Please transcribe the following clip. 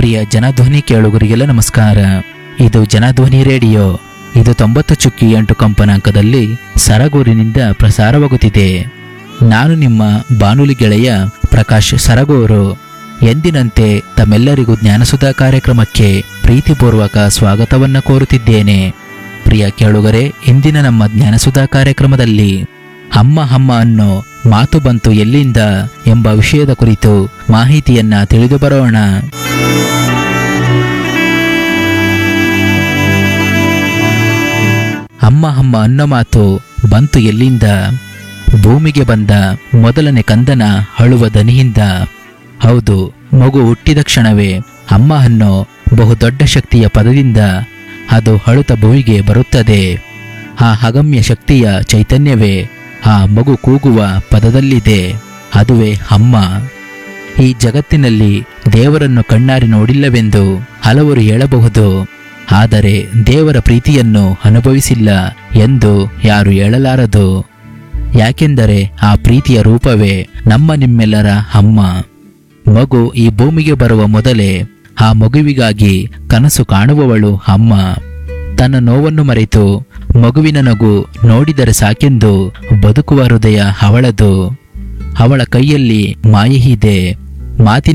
ಪ್ರಿಯ ಜನಧ್ವನಿ ಕೇಳುಗರಿಗೆಲ್ಲ ನಮಸ್ಕಾರ ಇದು ಜನಧ್ವನಿ ರೇಡಿಯೋ ಇದು ತೊಂಬತ್ತು ಚುಕ್ಕಿ ಎಂಟು ಕಂಪನಾಂಕದಲ್ಲಿ ಸರಗೂರಿನಿಂದ ಪ್ರಸಾರವಾಗುತ್ತಿದೆ ನಾನು ನಿಮ್ಮ ಬಾನುಲಿ ಗೆಳೆಯ ಪ್ರಕಾಶ್ ಸರಗೂರು ಎಂದಿನಂತೆ ತಮ್ಮೆಲ್ಲರಿಗೂ ಜ್ಞಾನಸುಧಾ ಕಾರ್ಯಕ್ರಮಕ್ಕೆ ಪ್ರೀತಿಪೂರ್ವಕ ಸ್ವಾಗತವನ್ನ ಕೋರುತ್ತಿದ್ದೇನೆ ಪ್ರಿಯ ಕೇಳುಗರೆ ಇಂದಿನ ನಮ್ಮ ಜ್ಞಾನಸುಧಾ ಕಾರ್ಯಕ್ರಮದಲ್ಲಿ ಅಮ್ಮ ಅಮ್ಮ ಅನ್ನೋ ಮಾತು ಬಂತು ಎಲ್ಲಿಂದ ಎಂಬ ವಿಷಯದ ಕುರಿತು ಮಾಹಿತಿಯನ್ನ ತಿಳಿದು ಬರೋಣ ಅಮ್ಮ ಅಮ್ಮ ಅನ್ನೋ ಮಾತು ಬಂತು ಎಲ್ಲಿಂದ ಭೂಮಿಗೆ ಬಂದ ಮೊದಲನೇ ಕಂದನ ಅಳುವ ದನಿಯಿಂದ ಹೌದು ಮಗು ಹುಟ್ಟಿದ ಕ್ಷಣವೇ ಅಮ್ಮ ಅನ್ನೋ ಬಹುದೊಡ್ಡ ಶಕ್ತಿಯ ಪದದಿಂದ ಅದು ಅಳುತ್ತ ಭೂಮಿಗೆ ಬರುತ್ತದೆ ಆ ಅಗಮ್ಯ ಶಕ್ತಿಯ ಚೈತನ್ಯವೇ ಆ ಮಗು ಕೂಗುವ ಪದದಲ್ಲಿದೆ ಅದುವೇ ಅಮ್ಮ ಈ ಜಗತ್ತಿನಲ್ಲಿ ದೇವರನ್ನು ಕಣ್ಣಾರಿ ನೋಡಿಲ್ಲವೆಂದು ಹಲವರು ಹೇಳಬಹುದು ಆದರೆ ದೇವರ ಪ್ರೀತಿಯನ್ನು ಅನುಭವಿಸಿಲ್ಲ ಎಂದು ಯಾರು ಹೇಳಲಾರದು ಯಾಕೆಂದರೆ ಆ ಪ್ರೀತಿಯ ರೂಪವೇ ನಮ್ಮ ನಿಮ್ಮೆಲ್ಲರ ಅಮ್ಮ ಮಗು ಈ ಭೂಮಿಗೆ ಬರುವ ಮೊದಲೇ ಆ ಮಗುವಿಗಾಗಿ ಕನಸು ಕಾಣುವವಳು ಅಮ್ಮ ತನ್ನ ನೋವನ್ನು ಮರೆತು ಮಗುವಿನ ನಗು ನೋಡಿದರೆ ಸಾಕೆಂದು ಬದುಕುವ ಹೃದಯ ಅವಳದು ಅವಳ ಕೈಯಲ್ಲಿ ಮಾಯೆ ಇದೆ ಮಾತಿನ